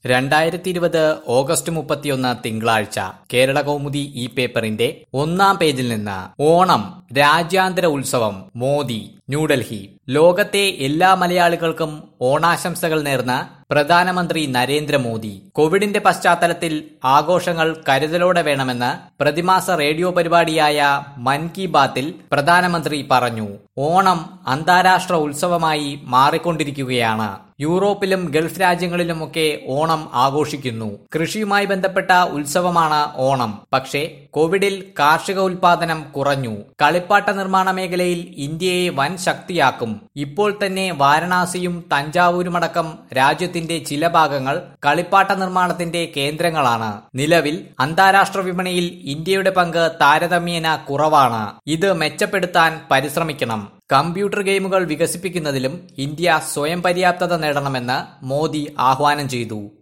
രണ്ടായിരത്തി ഇരുപത് ഓഗസ്റ്റ് മുപ്പത്തിയൊന്ന് തിങ്കളാഴ്ച കേരള കൗമുദി ഈ പേപ്പറിന്റെ ഒന്നാം പേജിൽ നിന്ന് ഓണം രാജ്യാന്തര ഉത്സവം മോദി ന്യൂഡൽഹി ലോകത്തെ എല്ലാ മലയാളികൾക്കും ഓണാശംസകൾ നേർന്ന പ്രധാനമന്ത്രി നരേന്ദ്രമോദി കോവിഡിന്റെ പശ്ചാത്തലത്തിൽ ആഘോഷങ്ങൾ കരുതലോടെ വേണമെന്ന് പ്രതിമാസ റേഡിയോ പരിപാടിയായ മൻ കി ബാത്തിൽ പ്രധാനമന്ത്രി പറഞ്ഞു ഓണം അന്താരാഷ്ട്ര ഉത്സവമായി മാറിക്കൊണ്ടിരിക്കുകയാണ് യൂറോപ്പിലും ഗൾഫ് രാജ്യങ്ങളിലുമൊക്കെ ഓണം ആഘോഷിക്കുന്നു കൃഷിയുമായി ബന്ധപ്പെട്ട ഉത്സവമാണ് ഓണം പക്ഷേ കോവിഡിൽ കാർഷിക ഉൽപാദനം കുറഞ്ഞു കളിപ്പാട്ട നിർമ്മാണ മേഖലയിൽ ഇന്ത്യയെ വൻ ശക്തിയാക്കും ഇപ്പോൾ തന്നെ വാരണാസിയും തഞ്ചാവൂരുമടക്കം രാജ്യത്തിന്റെ ചില ഭാഗങ്ങൾ കളിപ്പാട്ട നിർമ്മാണത്തിന്റെ കേന്ദ്രങ്ങളാണ് നിലവിൽ അന്താരാഷ്ട്ര വിപണിയിൽ ഇന്ത്യയുടെ പങ്ക് താരതമ്യേന കുറവാണ് ഇത് മെച്ചപ്പെടുത്താൻ പരിശ്രമിക്കണം കമ്പ്യൂട്ടർ ഗെയിമുകൾ വികസിപ്പിക്കുന്നതിലും ഇന്ത്യ സ്വയം പര്യാപ്തത നേടണമെന്ന് മോദി ആഹ്വാനം ചെയ്തു